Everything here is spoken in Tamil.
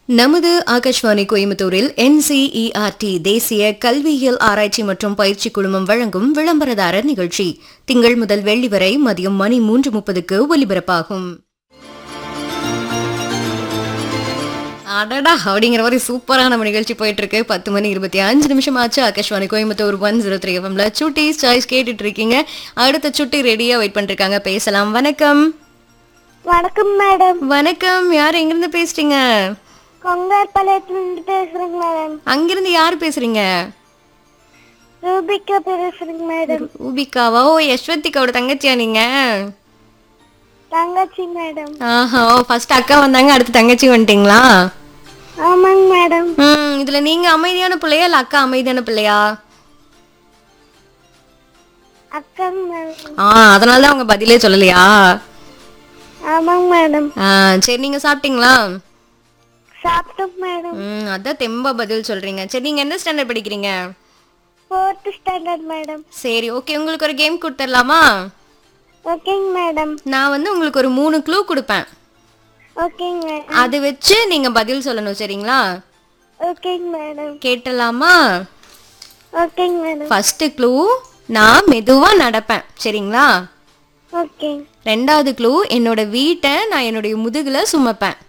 நமது ஆகாஷ்வாணி கோயம்புத்தூரில் என்சிஇஆர்டி தேசிய கல்வியியல் ஆராய்ச்சி மற்றும் பயிற்சி குழுமம் வழங்கும் விளம்பரதாரர் நிகழ்ச்சி திங்கள் முதல் வெள்ளி வரை மதியம் மணி மூன்று முப்பதுக்கு ஒலிபரப்பாகும் அடடா அப்படிங்கிற மாதிரி சூப்பரான நம்ம நிகழ்ச்சி போயிட்டு இருக்கு பத்து மணி இருபத்தி அஞ்சு நிமிஷம் ஆச்சு Akashvani Coimbatore one zero three எஃப்எம்ல சுட்டி சாய்ஸ் கேட்டுட்டு இருக்கீங்க அடுத்த சுட்டி ரெடியா வெயிட் பண்ணிருக்காங்க பேசலாம் வணக்கம் வணக்கம் மேடம் வணக்கம் யார் எங்கிருந்து பேசுறீங்க கொங்கார்பாளையத்துலேருந்து பேசுறேங்க மேடம் அங்கிருந்து யார் பேசுறீங்க ரூபிகா பேசுறேங்க மேடம் ரூபிகாவா ஓ யஸ்வந்திகாவோட தங்கச்சியா நீங்க தங்கச்சி மேடம் ஆஹா ஓ ஃபர்ஸ்ட் அக்கா வந்தாங்க அடுத்து தங்கச்சி வந்துட்டீங்களா ஆமாங்க மேடம் ம் இதுல நீங்க அமைதியான பிள்ளையா இல்ல அக்கா அமைதியான பிள்ளையா அக்காங்க மேடம் ஆ அதனால தான் உங்க பதிலே சொல்லலையா ஆமாங்க மேடம் ஆ சரி நீங்க சாப்பிட்டீங்களா சாப்பிட்டோம் மேடம் ம் அதான் தெம்பா பதில் சொல்றீங்க சரி நீங்க என்ன ஸ்டாண்டர்ட் படிக்கிறீங்க ஃபோர்த் ஸ்டாண்டர்ட் மேடம் சரி ஓகே உங்களுக்கு ஒரு கேம் கொடுத்துடலாமா ஓகேங்க மேடம் நான் வந்து உங்களுக்கு ஒரு மூணு க்ளூ கொடுப்பேன் ஓகேங்க மேடம் அதை வச்சு நீங்க பதில் சொல்லணும் சரிங்களா ஓகேங்க மேடம் கேட்டலாமா ஓகேங்க மேடம் ஃபர்ஸ்ட் க்ளூ நான் மெதுவா நடப்பேன் சரிங்களா ஓகே ரெண்டாவது க்ளூ என்னோட வீட்டை நான் என்னுடைய முதுகுல சுமப்பேன்